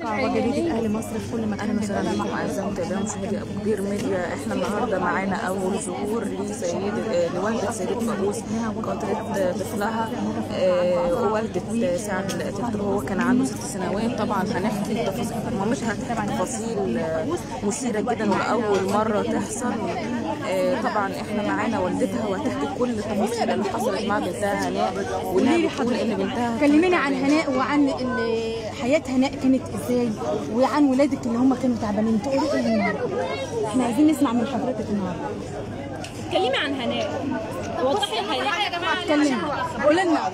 توقع وجريدة أهل مصر في كل مكان اهلا وسهلا بكم اعزائي متابعي مشاهدي ابو كبير ميديا احنا النهارده معانا اول ظهور لسيد آه، لوالده سيدة فاقوس قتلت طفلها آه، ووالده سعد الطفل هو كان عنده ست سنوات طبعا هنحكي تفاصيل ما مش هنحكي تفاصيل آه، مثيره جدا ولاول مره تحصل آه، طبعا احنا معانا والدتها وهتحكي كل التفاصيل اللي حصلت مع بنتها هناء وانها بتقول ان بنتها كلميني عن هناء وعن ال- حياة هناء كانت ازاي وعن ولادك اللي هم كانوا تعبانين تقولي ايه النهارده احنا عايزين نسمع من حضرتك النهارده اتكلمي عن هناء وضحي هناء يا جماعه اتكلمي قولي لنا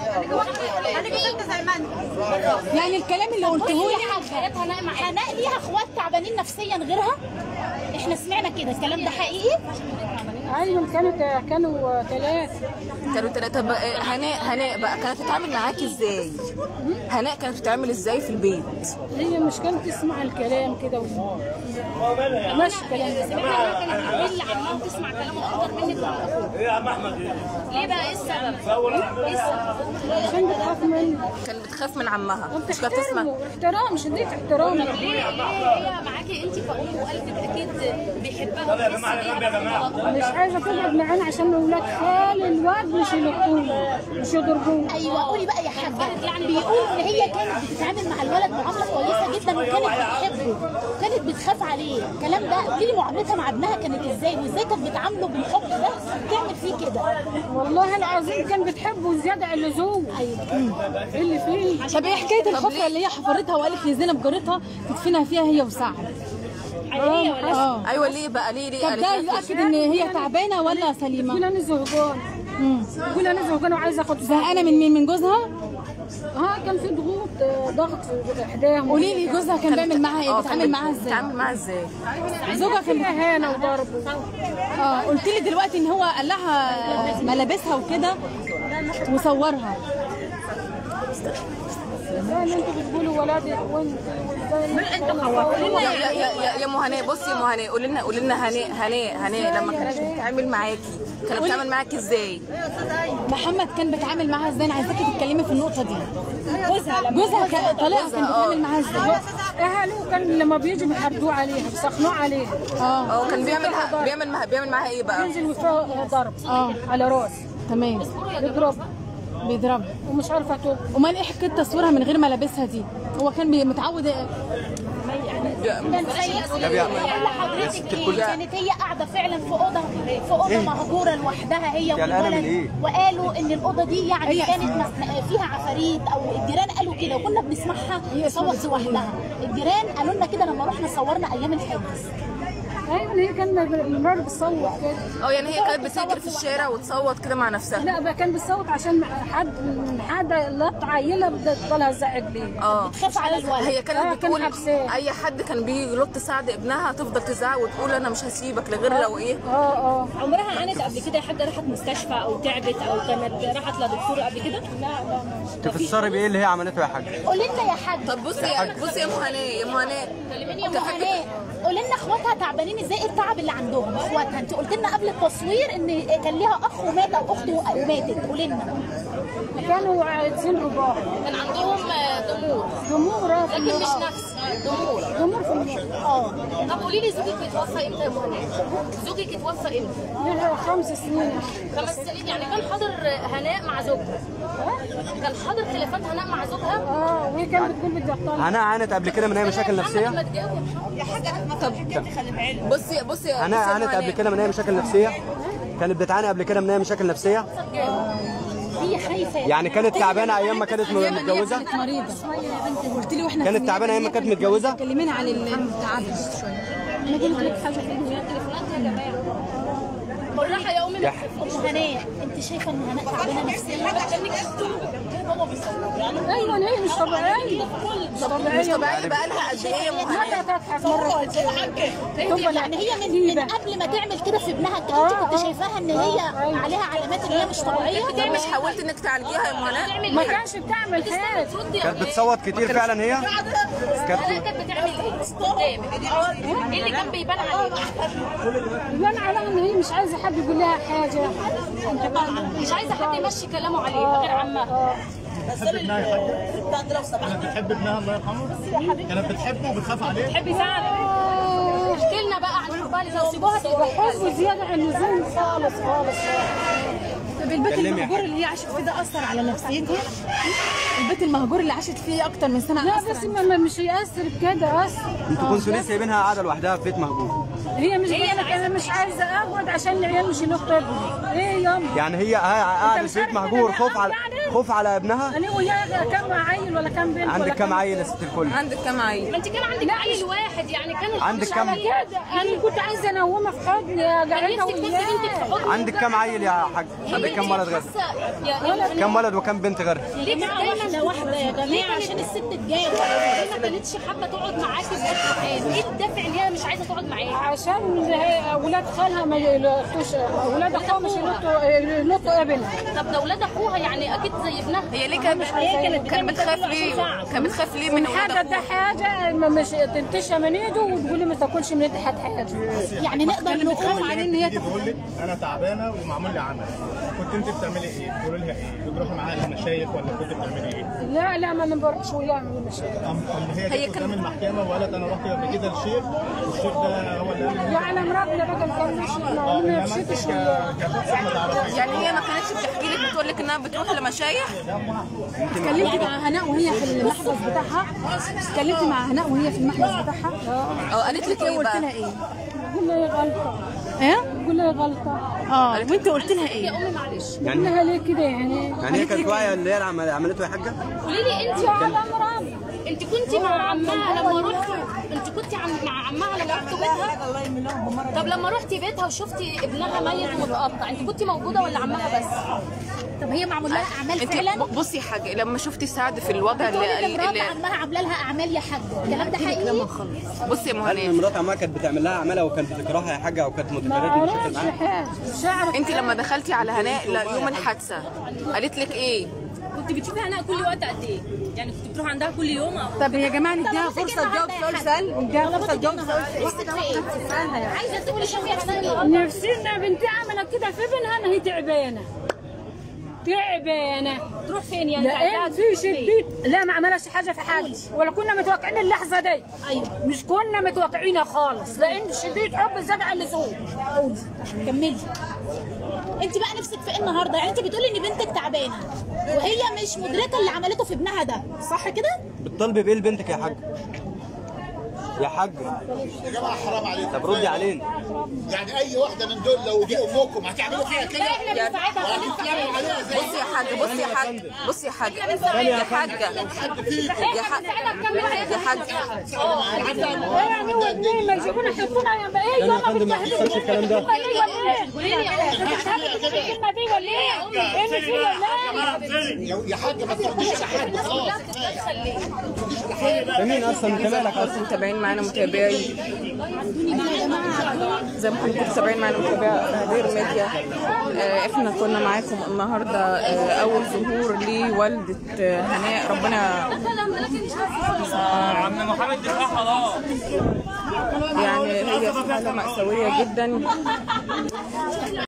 يعني الكلام اللي قلته لي حياه هناء مع هناء ليها اخوات تعبانين نفسيا غيرها احنا سمعنا كده الكلام ده حقيقي ايوه كانوا كانوا ثلاثه كانوا ثلاثة بقى هناء هناء بقى كانت بتتعامل معاكي ازاي؟ هناء كانت بتتعامل ازاي في البيت؟ هي مش كانت تسمع الكلام كده و... ماشي كلام ايه اللي عمال تسمع كلامه اكتر منك ولا اخوك ليه بقى ايه السبب؟ ايه السبب؟ عشان بتخاف منه كانت بتخاف من عمها مش كانت تسمع بتحترمه احترام شديد احترام ليه ليه هي معاكي انت كأم وقلبك اكيد بيحبها مش عايزه تقعد معانا عشان اولاد خال الواد مش يلقوه مش يضربوه ايوه قولي بقى يا حاجه يعني بيقول ان هي كانت بتتعامل مع الولد معامله كويسه جدا وكانت بتحبه وكانت بتخاف عليه الكلام ده قولي لي معاملتها مع ابنها كانت ازاي وازاي كانت بتعامله بالحب ده تعمل فيه كده والله العظيم كان بتحبه زياده عن اللزوم ايوه ايه اللي فيه طب ايه حكايه الحفره اللي هي حفرتها وقالت لزينب جارتها تدفنها فيها هي وسعد حقيقيه ولا اه ايوه ليه بقى ليه ليه طب قالت ده لك يؤكد ان هي تعبانه ولا سليمه يقول انا زهقان يقول انا زهقان وعايزه اخد زهقانه من مين من جوزها اه كان في ضغوط آه، ضغط في احداهم قولي لي جوزها كان بيعمل معاها ايه اه بيتعامل كانت معاها ازاي بتتعامل معاها ازاي؟ زوجها كان اهانه وضرب اه قلت لي دلوقتي ان هو قلعها ملابسها وكده وصورها زي ما انتوا بتقولوا ولادي وانت وازاي يا يا يا يا- يا ام هناء بصي يا ام هناء قولي لنا قولي لنا هناء هناء هناء لما كانت بتتعامل معاكي كانت بتتعامل معاكي ازاي؟ محمد كان بيتعامل معاها ازاي انا عايزاكي تتكلمي في النقطه دي جوزها جوزها كان طليقها كان بيتعامل معاها ازاي اهله كان لما بيجوا بيحرجوه عليها بيسخنوه عليها اه اه كان بيعمل بيعمل معاها بيعمل معاها ايه بقى؟ ينزل وفيه ضرب اه على راس تمام يضرب بيضربها ومش عارفه توب امال ايه حكايه تصويرها من غير ملابسها دي هو كان بي- متعود كان سيء ولا حضرتك ايه كانت هي قاعده فعلا في اوضه في اوضه مهجوره لوحدها هي والولد وقالوا ان الاوضه دي يعني كانت مس- فيها عفاريت او الجيران قالوا كده وكنا بنسمعها تصوت لوحدها الجيران قالوا لنا كده لما رحنا صورنا ايام الحادث ايوه هي كان المرض بتصوت كده اه يعني هي كانت بتجري في الشارع وتصوت كده مع نفسها لا بقى كان بيصوت عشان حد من حدا لط عيله بدها تضلها تزعق ليه اه خاف على الولد هي آه، كانت كان بتقول حبساه. اي حد كان بيلط سعد ابنها تفضل تزعق وتقول انا مش هسيبك لغير لو ايه اه اه عمرها عانت قبل كده حد راحت مستشفى او تعبت او كانت راحت لدكتور قبل كده؟ تفسري بايه اللي هي عملته يا حاج قولي لنا يا حاج طب بصي يا بصي يا ام هناء يا ام هناء يا ام هناء قولي لنا اخواتها تعبانين ازاي ايه التعب اللي عندهم اخواتها انت قلت لنا قبل التصوير ان كان ليها اخ ومات او اخت وماتت قولي لنا كانوا عايزين رباع كان عندهم ضمور ضمور آه، في لكن مش النهار. نفس ضمور ضمور في النهار. اه طب قولي لي زوجك اتوفى امتى يا مهند؟ زوجك اتوفى امتى؟ لها خمس سنين خمس سنين يعني كان حاضر هناء مع زوجها كان حاضر خلافات هناء مع زوجها اه وهي كانت بتقول بدي اطلع هنا عانت قبل كده من اي مشاكل نفسيه بصي بصي هنا بصي يا أم عانت قبل هناء. كده من اي مشاكل نفسيه كانت بتعاني قبل كده من اي مشاكل نفسيه هي خايفه يعني كانت تعبانه ايام ما كانت متجوزه كانت مريضه قلت لي واحنا كانت تعبانه ايام ما كانت متجوزه كلمينا عن التعب شويه انا قلت لك حاجه في الدنيا بالراحه يا امي يا ام هناء انت شايفه ان هناء تعبانه نفسيا ايوه هي مش طبيعيه مش طبيعيه بقى لها قد ايه يا ام هناء مره تضحك مره تبقى يعني هي من, من قبل ما تعمل كده في ابنها انت انت كنت شايفاها ان هي عليها علامات ان هي مش طبيعيه مش حاولت انك تعالجيها يا ام هناء ما كانش بتعمل حاجه كانت بتصوت كتير فعلا هي كانت كانت بتعمل ايه؟ قدامك ايه اللي كان بيبان عليها؟ يبان عليها ان هي مش عايزه حد يقول لها حاجه مش عايزه حد يمشي كلامه عليها غير عمها بتحب ابنها يا حاجه كانت بتحب ابنها الله يرحمه كانت بتحبه وبتخاف عليه تحبي سعد احكي لنا بقى عن حبها لزوجها بحبه زياده عن اللزوم خالص خالص طب البيت كلمي يا المهجور حاج. اللي هي عاشت فيه ده اثر على نفسيتها البيت المهجور اللي عاشت فيه اكتر من سنه لا أثر بس على ما ما- مش يأثر بكده أصلا انتوا كنتوا ليه سايبينها قاعده لوحدها في بيت مهجور هي مش هي انا مش عايزه اقعد عشان العيال مش ينقوا ابني ايه ياما يعني هي قاعده مش في بيت عارف مهجور أنا خوف على يعني؟ خوف على ابنها انا وياها كم عيل ولا كم بنت عندك ولا كام عيل يا ست الكل عندك كام عيل؟ ما انت كان عندك عيل واحد يعني كان عندك مش كام؟ على كده انا كنت عايزه انومها في حضني قاعده نفسك تاخدي بنتك في وياها حضنك عندك كام عيل يا حاج عندك كام ولد غير غير كام ولد وكام بنت غير ليه جماعة واحدة واحدة يا جماعة عشان الست تجاوب ليه ما كانتش حابه تقعد معاكي بجد الحال؟ ايه الدافع اللي هي مش عايزه تقعد معاكي عشان هي اولاد خالها ما يلقطوش اولاد اخوها مش يلقطوا يلقطوا ابنها طب ده اولاد اخوها يعني اكيد زي ابنها هي ليه كانت كانت بتخاف ليه؟ كانت بتخاف ليه من ولاد حاجه ده أخوها؟ حاجه ما مش تنتشها من ايده وتقولي ما تاكلش من ايدي حد حاجه يعني نقدر نقوم عليه ان هي تيجي تقول لك انا تعبانه ومعمول لي عمل كنت انت بتعملي ايه؟ تقولي لها ايه؟ بتروحي معاها المشايخ ولا كنت بتعملي ايه؟ لا لا ما انا بروحش وياها من المشاكل أم أم هي هي جت كانت- قدام المحكمه وقالت انا رحت قبل كده للشيخ والشيخ ده هو اللي قال لي يعلم ربنا بقى كان مش ما انما انت مشيتش ك- وياها كشخص ما تعرفيش يعني هي ما كانتش بتحكي لك بتقول لك انها بتروح لمشايخ؟ اتكلمت مع هناء وهي في المحبس بتاعها اتكلمت مع هناء وهي في المحبس بتاعها اه قالت لك ايه قلت بقى؟ لها ايه قول لها هي غلطه ايه قول لها هي غلطه اه وانت قلت لها ايه امي معلش قول يعني لها ليه كده يعني يعني هي كانت واعيه اللي هي العم- عملته يا حاجه قولي لي انت يعلم ربنا انت كنت مع عمها لما رحتوا انت كنت عم مع عمها لما رحتوا بيتها طب لما رحتي بيتها وشفتي ابنها ميت ومتقطع انت كنت موجوده ولا عمها بس طب هي معمول لها اعمال انت فعلا بصي يا حاجه لما شفتي سعد في الوضع اللي, اللي مرات اللي عمها عامله لها اعمال يا حاجه الكلام ده حقيقي بصي يا هل مهند مرات عمها كانت بتعمل لها اعمالها وكانت بتكرهها يا حاجه او كانت ما متكرره مشاكل عرفش معاها حاجه مش عارف انت لما دخلتي على هناء لا- يوم الحادثه قالت لك ايه؟ كنت بتشوفي هناء كل وقت قد ايه؟ يعني كنت بتروح عندها كل يوم أو طب يا جماعه نديها فرصه تجاوب سؤال سهل نديها فرصه تجاوب سؤال نفسك في ايه؟ عايزه تقولي شوفي نفسك ايه نفسنا بنتي عملت كده في ابنها انا هي تعبانه تعبانه تروح فين يعني؟ لان في شديد لا ما عملش حاجه في حاجه ولا كنا متوقعين اللحظه دي ايوه مش كنا متوقعينها خالص لان شديد حب زاد عن اللزوم كملي انت بقى نفسك في ايه النهارده يعني انت بتقولي ان بنتك تعبانه وهي مش مدركه اللي عملته في ابنها ده صح كده بتطالبي بايه لبنتك يا حاج يا حاج يا جماعه حرام عليكم طب ردي علينا يعني اي واحده من دول لو دي امكم هتعملوا فيها كده احنا بنساعدها هتعملوا عليها زي بصي يا حاجه بصي يا حاجه بصي يا حاجه يا حاجه يا حاجه يا حاجه يعني واثنين ما يجيبونا يحطونا يا بقى ايه يا فندم ما حصلش الكلام ده قولي لي الكلمه دي ولا ايه؟ ايه في ولا ايه؟ يا- يا حاج ما ترديش على حد خلاص ده مين اصلا انت مالك اصلا متابعين معانا متابعي زي ما كنتوا متابعين معانا متابعي هدير ميديا آه، احنا كنا معاكم النهارده آه، اول ظهور لوالده آه، هناء ربنا عم محمد دفاع خلاص يعني هي في حاله مأساويه جدا